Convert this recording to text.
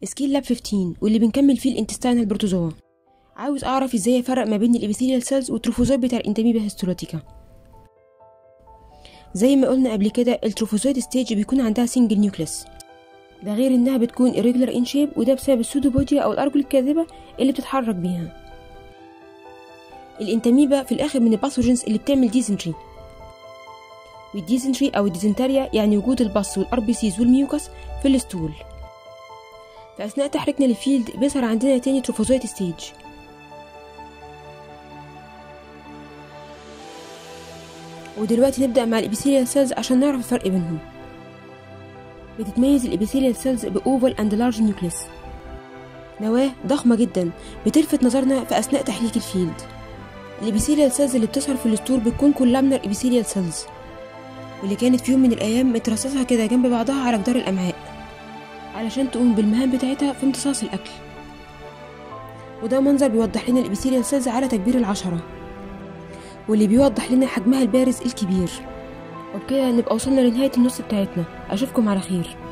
سكيل لاب 15 واللي بنكمل فيه الانتستينال بروتوزوا عاوز اعرف ازاي افرق ما بين الابيثيليال سيلز والتروفوزويد بتاع الانتاميبا هيستولوتيكا زي ما قلنا قبل كده التروفوزويد ستيج بيكون عندها سنجل نيوكليس ده غير انها بتكون irregular in shape وده بسبب السودوبوديا او الارجل الكاذبه اللي بتتحرك بيها الانتاميبا في الاخر من الباثوجينز اللي بتعمل ديزنتري والديزنتري او الديزنتاريا يعني وجود البص والار بي سيز والميوكس في الستول في اثناء تحريكنا للفيلد بيظهر عندنا تاني تروفوزويد ستيج ودلوقتي نبدأ مع الإبيثيليال سيلز عشان نعرف الفرق بينهم بتتميز الإبيثيليال سيلز بأوفال أند لارج نيوكليس نواة ضخمة جدا بتلفت نظرنا في أثناء تحريك الفيلد الإبيثيليال سيلز اللي بتظهر في الستور بتكون كولامنر إبيثيليال سيلز واللي كانت في يوم من الأيام مترصصة كده جنب بعضها على جدار الأمعاء علشان تقوم بالمهام بتاعتها في امتصاص الأكل وده منظر بيوضح لنا الإبيثيليال سيلز على تكبير العشرة واللي بيوضح لنا حجمها البارز الكبير وبكده نبقى وصلنا لنهاية النص بتاعتنا أشوفكم على خير